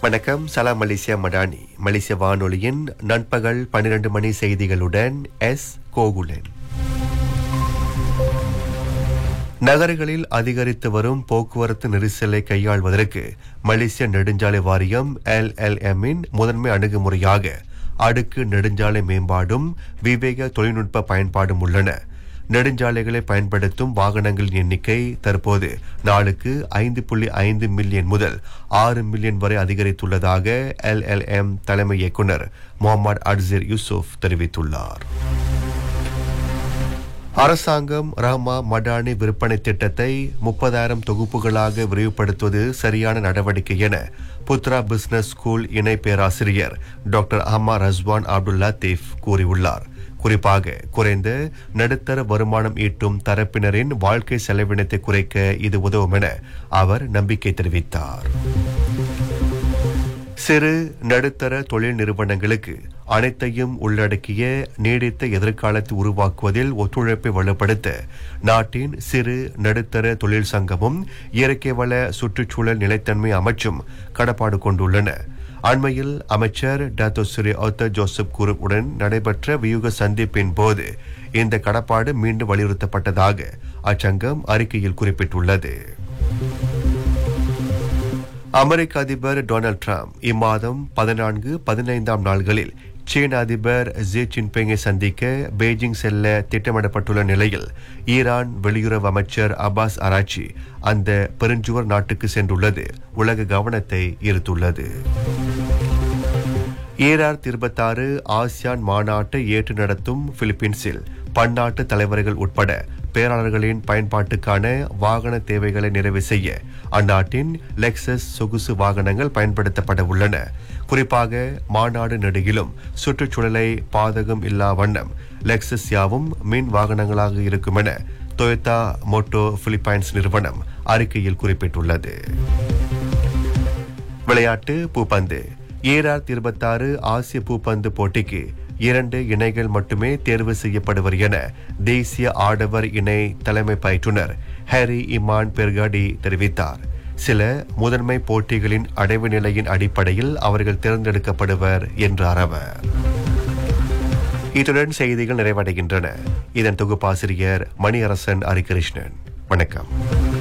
வணக்கம் சலாம் மலேசியா மடானி மலேசிய வானொலியின் நண்பகல் 12 மணி செய்திகளுடன் எஸ் கோகுலன் நகரங்களில் அதிகரித்து வரும் போக்குவரத்து நெரிசலை கையாள்வதற்கு மலேசிய நெடுஞ்சாலை வாரியம் LLM இன் முதன்மை அணுகுமுறையாக அடுக்கு நெடுஞ்சாலை மேம்பாடும் விவேக தொழில்நுட்ப பயன்பாடும் உள்ளன நெடுஞ்சாலைகளை பயன்படுத்தும் வாகனங்களின் எண்ணிக்கை தற்போது நாளுக்கு ஐந்து புள்ளி ஐந்து மில்லியன் முதல் ஆறு மில்லியன் வரை அதிகரித்துள்ளதாக எல்எல்எம் தலைமை இயக்குனர் முகமது அட்சிர் யூசுப் தெரிவித்துள்ளார் அரசாங்கம் ரஹ்மா மடானி விற்பனை திட்டத்தை முப்பதாயிரம் தொகுப்புகளாக விரிவுபடுத்துவது சரியான நடவடிக்கை என புத்ரா பிசினஸ் ஸ்கூல் இணை பேராசிரியர் டாக்டர் அஹ்மா ரஸ்வான் அப்துல் லத்தீப் கூறியுள்ளார் குறிப்பாக குறைந்த நடுத்தர வருமானம் ஈட்டும் தரப்பினரின் வாழ்க்கை செலவினத்தை குறைக்க இது உதவும் என அவர் நம்பிக்கை தெரிவித்தார் சிறு நடுத்தர தொழில் நிறுவனங்களுக்கு அனைத்தையும் உள்ளடக்கிய நீடித்த எதிர்காலத்தை உருவாக்குவதில் ஒத்துழைப்பை வலுப்படுத்த நாட்டின் சிறு நடுத்தர தொழில் சங்கமும் இயற்கை வள சுற்றுச்சூழல் நிலைத்தன்மை அமைச்சும் கடப்பாடு கொண்டுள்ளன அண்மையில் அமைச்சர் டாக்டர் ஸ்ரீ ஒத்த ஜோசப் குருவுடன் நடைபெற்ற வியூக சந்திப்பின் போது இந்த கடப்பாடு மீண்டும் வலியுறுத்தப்பட்டதாக அச்சங்கம் அறிக்கையில் குறிப்பிட்டுள்ளது அமெரிக்க அதிபர் டொனால்ட் ட்ரம்ப் இம்மாதம் பதினான்கு பதினைந்தாம் நாள்களில் சீன அதிபர் ஜி ஜின்பிங்கை சந்திக்க பெய்ஜிங் செல்ல திட்டமிடப்பட்டுள்ள நிலையில் ஈரான் வெளியுறவு அமைச்சர் அப்பாஸ் அராச்சி அந்த பெருஞ்சுவர் நாட்டுக்கு சென்றுள்ளது உலக கவனத்தை ஈர்த்துள்ளது ஈரார் இருபத்தாறு ஆசியான் மாநாட்டை ஏற்று நடத்தும் பிலிப்பீன்ஸில் பன்னாட்டு தலைவர்கள் உட்பட பேராளர்களின் பயன்பாட்டுக்கான வாகன தேவைகளை நிறைவு செய்ய அந்நாட்டின் லெக்சஸ் சொகுசு வாகனங்கள் பயன்படுத்தப்பட உள்ளன குறிப்பாக மாநாடு நெடுகிலும் சுற்றுச்சூழலை பாதகம் இல்லா வண்ணம் லெக்சஸ் யாவும் மின் வாகனங்களாக இருக்கும் என டொயோட்டா மோட்டோ பிலிப்பைன்ஸ் நிறுவனம் அறிக்கையில் குறிப்பிட்டுள்ளது விளையாட்டு பூப்பந்து ஈரார் இருபத்தாறு ஆசிய பூப்பந்து போட்டிக்கு இரண்டு இணைகள் மட்டுமே தேர்வு செய்யப்படுவர் என தேசிய ஆடவர் இணை தலைமை பயிற்றுனர் ஹாரி இமான் பெர்காடி தெரிவித்தார் சில முதன்மை போட்டிகளின் அடைவு நிலையின் அடிப்படையில் அவர்கள் தேர்ந்தெடுக்கப்படுவர் என்றார் அவர் இத்துடன் செய்திகள் நிறைவடைகின்றன இதன் தொகுப்பாசிரியர் மணியரசன் ஹரிகிருஷ்ணன் வணக்கம்